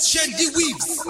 شاندي ويفز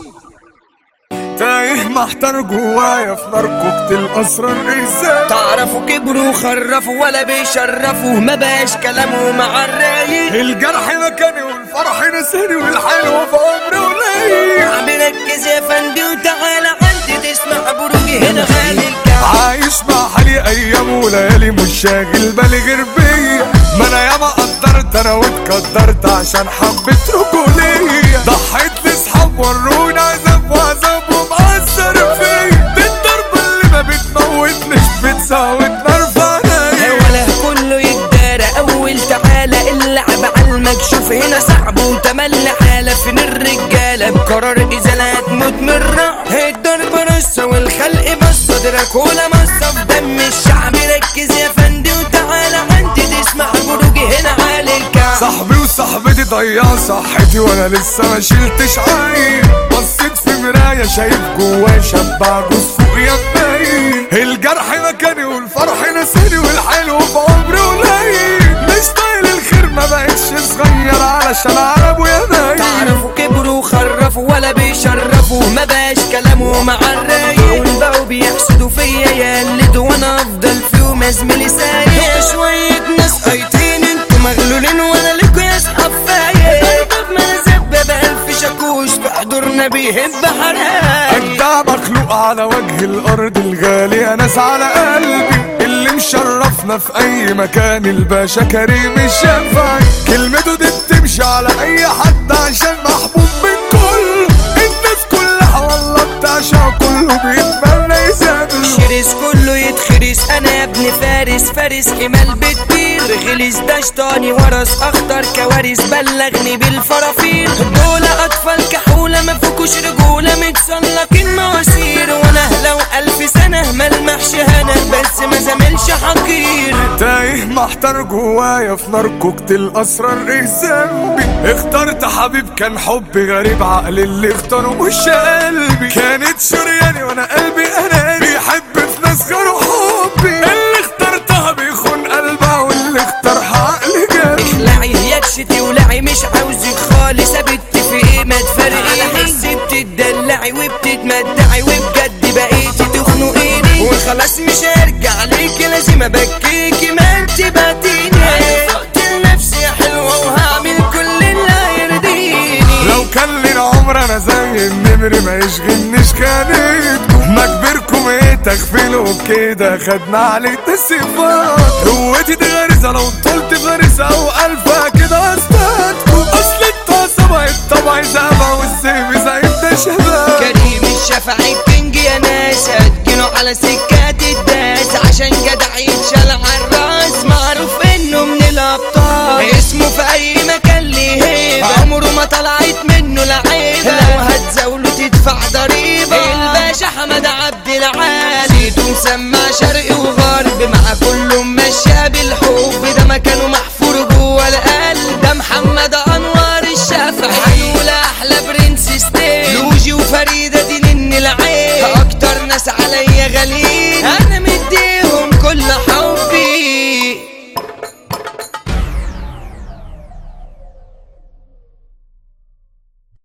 تايه محتار جوايا في نار الاسرار ازاي تعرفوا كبروا خرفوا ولا بيشرفوا ما بقاش كلامه مع الرايق الجرح مكاني والفرح نساني والحلو في عمري قليل عم ركز يا فندي وتعالى عندي تسمع بروجي هنا غالي الكعب عايش مع حالي ايام وليالي مش شاغل بالي غير بيا ما انا ياما قدرت انا واتقدرت عشان حبيت رجولية ضحيت لاصحاب وروني عذاب وعذاب ومأثر فيا دي الضربة اللي ما بتموتنيش بتساوي نار في عينيا ولا كله يتدارى اول تعالى اللعب على المكشوف هنا صعب وتملى حالة فين الرجالة بقرار ازالة هتموت من الرعب الضرب رصة والخلق بص صدرك ولا مصة في دم الشعب ركز يا فندي وتعالى عندي تسمع بروجي هنا عالي الكعب صاحبي وصاحبتي ضيع صحتي وانا لسه ما شلتش عين بصيت في مراية شايف جوايا شاب عجوز فوق يا باين الجرح مكاني والفرح نساني والحلو في عمري قليل مش طايل الخير ما بقتش صغير علشان عرب ويا باين تعرفوا كبروا خرفوا ولا بيشرفوا ما بقاش كلامه مع الرايق بقوا بيحسدوا فيا يقلدوا وانا افضل فيهم يا زميلي سايق شوية ناس قايتين انتوا مغلولين وانا لكوا يا اصحاب فايق طب ما انا زبة بألف شاكوش في حضورنا بيهب حرايق أجدع مخلوق على وجه الأرض الغالي ناس على قلبي اللي مشرفنا في أي مكان الباشا كريم الشافعي كلمته دي بتمشي على أي حد عشان محبوب من كل الناس كلها والله بتعشق كله بيتمنى يسامله شرس كله يتخرس انا يا ابن فارس فارس حمال بتطير غلس ده شطاني ورس اخطر كوارث بلغني بالفرافير دول اطفال كحولة ما فيكوش رجولة متسلقين مواسير وانا لو الف سنة ملمحش هنا بس ما زملش حقير تايه محتار جوايا في نار كوكت الاسرار ايه ذنبي اخترت حبيب كان حبي غريب عقل اللي اختاره مش قلبي كانت شرياني وانا قلبي انا بيحب في ناس غيره حبي اللي اخترتها بيخون قلبها واللي اختارها عقلي جنبي اخلعي يكشتي ولعي مش عاوزك خالص ابت في ايه ما تفرقي على حسي بتدلعي وبتتمتعي وبجد بقيتي تخنقيني وخلاص مش هرجع ليكي لازم ابكيكي ما انت باتيني فقت لنفسي حلوة وهعمل كل اللي يرضيني لو كان لي عمر انا زي النمر ما يشغلنيش كانتكم ما كبركم ايه تغفلوا كده خدنا عليك الصفات قوتي دي غريزة لو طولت غريزة او الفا كده استاذكم اصل الطاسة بقت طبعي زعبة والسيف زي ده شباب كريم الشفعي الكينج يا ناس هتجيله على سكات الداس عشان جدع يتشال على الراس معروف انه من الابطال اسمه في اي مكان ليه هيبه عمره ما طلعت منه لعيبه لو هتزاوله تدفع ضريبه الباشا حمد عبد العالي سيده مسمى شرقي وغرب مع كله ماشيه بالحب ده مكانه محفور جوه القلب ده محمد انوار الشافعي هنقول احلى برنس ستيل لوجي وفريده دي نن العين اكتر ناس عليا غاليين